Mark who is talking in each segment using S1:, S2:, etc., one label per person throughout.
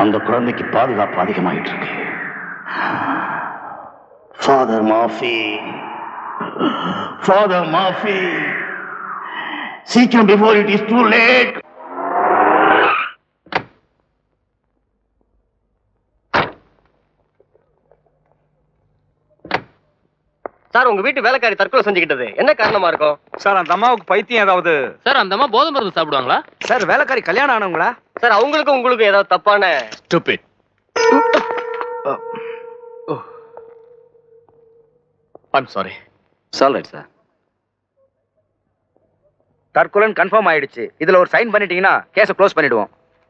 S1: அந்த குழந்தைக்கு பாதுகாப்பு அதிகமாயிட்டு இருக்கு ஃபாதர் மாஃபி ஃபாதர் மாஃபி சீக்கிரம் before it is too late
S2: sir உங்க வீட்டு வேலைக்காரி தற்கொலை செஞ்சுக்கிட்டது என்ன காரணமா இருக்கும்
S3: சார் அந்த அம்மாவுக்கு பைத்தியம் ஏதாவது
S4: சார் அந்த அம்மா போதை மருந்து சாப்பிடுவாங்களா
S3: சார் வேலைக்காரி கல்யாணம் ஆனவங்களா
S2: சார் அவங்களுக்கும் உங்களுக்கு ஏதாவது தப்பான
S4: stupid I'm sorry
S3: sir sir தற்கொலைன்னு கன்ஃபார்ம் ஆயிடுச்சு இதுல ஒரு சைன் பண்ணிட்டீங்கன்னா கேஸை க்ளோஸ் பண்ணிடுவோம்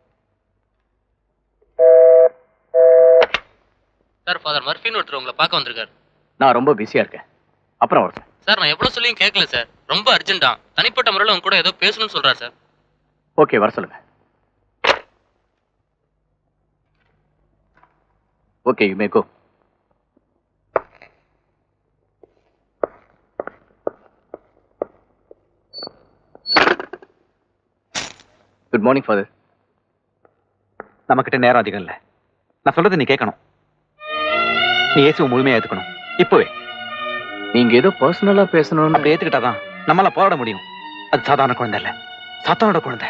S4: சார் ஃபாதர் மர்ஃபின்னு ஒருத்தர் உங்களை பார்க்க வந்திருக்காரு
S3: நான் ரொம்ப பிஸியா இருக்கேன் அப்புறம் வரேன்
S4: சார் நான் எவ்வளவு சொல்லியும் கேட்கல சார் ரொம்ப அர்ஜென்ட்டா தனிப்பட்ட முறையில் உங்க கூட ஏதோ பேசணும்னு சொல்றாரு சார்
S3: ஓகே வர சொல்லுங்க okay you may go good morning father
S5: நம்மக்கிட்ட நேரம் அதிகம் இல்லை நான் சொல்றதை நீ கேட்கணும் நீ இயேசுவை முழுமையா ஏத்துக்கணும் இப்போவே
S3: நீங்க ஏதோ பர்சனலா பேசணும்னு
S5: அப்படி ஏத்துக்கிட்டாதான் நம்மளால போராட முடியும் அது சாதாரண குழந்தை இல்ல சத்தானோட குழந்தை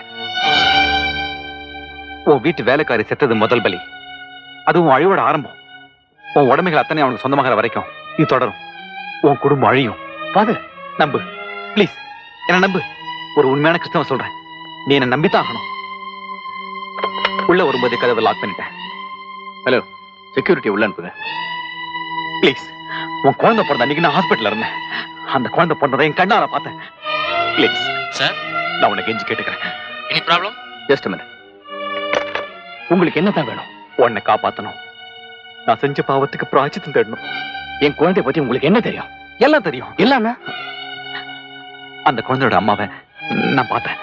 S5: உன் வீட்டு வேலைக்காரி செத்தது முதல் பலி அது உன் அழிவோட ஆரம்பம் உன் உடமைகள் அத்தனை அவனுக்கு சொந்தமாகிற வரைக்கும் இது தொடரும் உன் குடும்பம் அழியும் பாது நம்பு ப்ளீஸ் என்ன நம்பு ஒரு உண்மையான கிறிஸ்தவ சொல்றேன் நீ என்ன நம்பித்தான் ஆகணும் உள்ள வரும்போதே கதவை லாக் பண்ணிட்டேன்
S3: ஹலோ செக்யூரிட்டி உள்ள அனுப்புங்க
S5: ப்ளீஸ் உன் குழந்தை பிறந்த அன்னைக்கு நான் ஹாஸ்பிட்டல் இருந்தேன் அந்த குழந்தை பிறந்ததை என் கண்ணால பார்த்தேன் ப்ளீஸ்
S4: சார்
S5: நான் உனக்கு கெஞ்சி கேட்டுக்கிறேன்
S4: எனி ப்ராப்ளம்
S3: ஜஸ்ட் மினிட் உங்களுக்கு என்ன தான் வேணும்
S5: உன்னை காப்பாத்தணும் நான் செஞ்ச பாவத்துக்கு பிராய்ச்சித்தம் தேடணும்
S3: என் குழந்தை பத்தி உங்களுக்கு என்ன தெரியும்
S5: எல்லாம் தெரியும்
S3: எல்லாமே
S5: அந்த குழந்தையோட அம்மாவை நான் பார்த்தேன்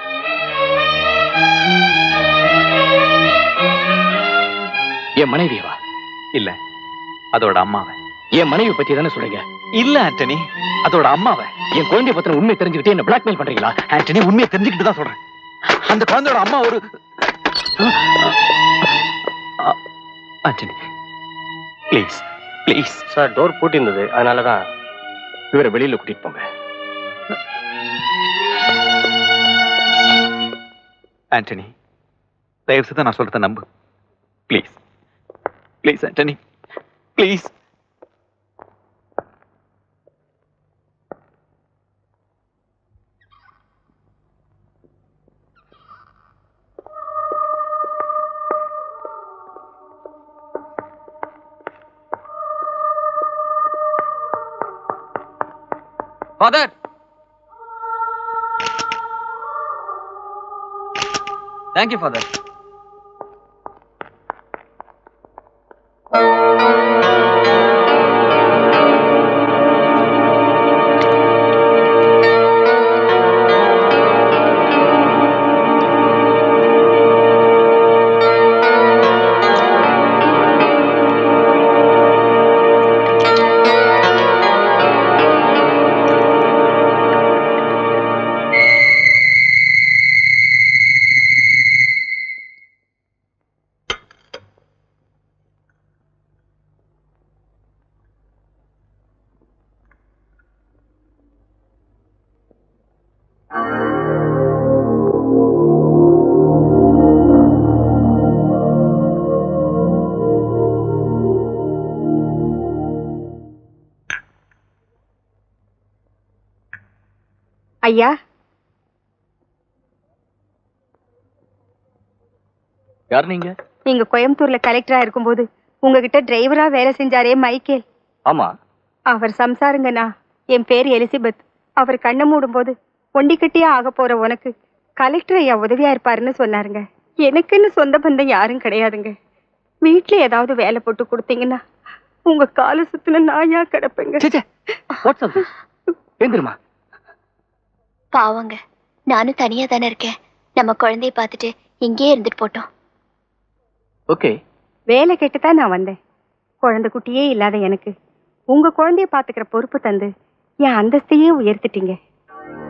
S3: என் மனைவியவா
S5: இல்ல அதோட அம்மாவை
S3: என் மனைவி பத்தி தானே சொல்றீங்க
S5: இல்ல ஆண்டனி அதோட அம்மாவை
S3: என் குழந்தைய பத்தின உண்மை தெரிஞ்சுக்கிட்டு என்ன பிளாக்மெயில் பண்றீங்களா
S5: ஆண்டனி உண்மையை தெரிஞ்சுக்கிட்டு தான் சொல்றேன் அந்த குழந்தையோட அம்மா ஒரு ஆ, Antony please please
S2: sir door பூட்டியிருந்தது அதனாலதான்
S3: இவரை வெளியில கூட்டிட்டு போங்க
S5: ஆண்டனி தயவு செய்து நான் சொல்றத நம்பு please please Antony please
S3: father thank you father
S6: ஐயா
S3: யார் நீங்க
S6: நீங்க கோயம்புத்தூர்ல கலெக்டரா இருக்கும்போது உங்ககிட்ட டிரைவரா வேலை செஞ்சாரே மைக்கேல்
S3: ஆமா
S6: அவர் சம்சாருங்கண்ணா என் பேர் எலிசபெத் அவர் கண்ணை மூடும்போது ஒண்டிக்கட்டியா ஆக போற உனக்கு கலெக்டர் ஐயா உதவியா இருப்பாருன்னு சொன்னாருங்க எனக்குன்னு சொந்த பந்தம் யாரும் கிடையாதுங்க வீட்ல ஏதாவது வேலை போட்டு கொடுத்தீங்கன்னா உங்க கால சுத்தின நாயா கிடப்பேங்க
S3: வாட்ஸ்அப் எழுந்திருமா
S7: பாவங்க நானும் தனியா தானே இருக்கேன் நம்ம குழந்தைய பார்த்துட்டு இங்கேயே இருந்துட்டு போட்டோம்
S3: ஓகே
S6: வேலை கேட்டு தான் நான் வந்தேன் குழந்தை குட்டியே இல்லாத எனக்கு உங்க குழந்தைய பாத்துக்கிற பொறுப்பு தந்து என் அந்தஸ்தையே உயர்த்திட்டீங்க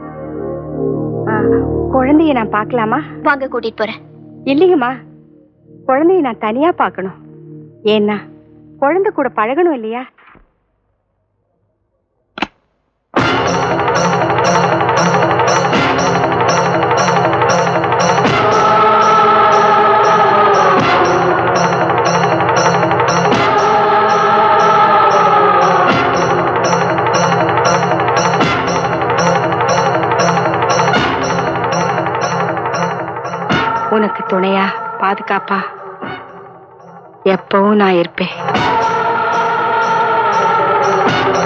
S6: ஆ, குழந்தைய நான் பார்க்கலாமா
S7: வாங்க கூட்டிட்டு போறேன்
S6: இல்லைங்கம்மா குழந்தைய நான் தனியா பார்க்கணும் ஏன்னா குழந்தை கூட பழகணும் இல்லையா உனக்கு துணையா பாதுகாப்பா எப்பவும் நான் இருப்பேன்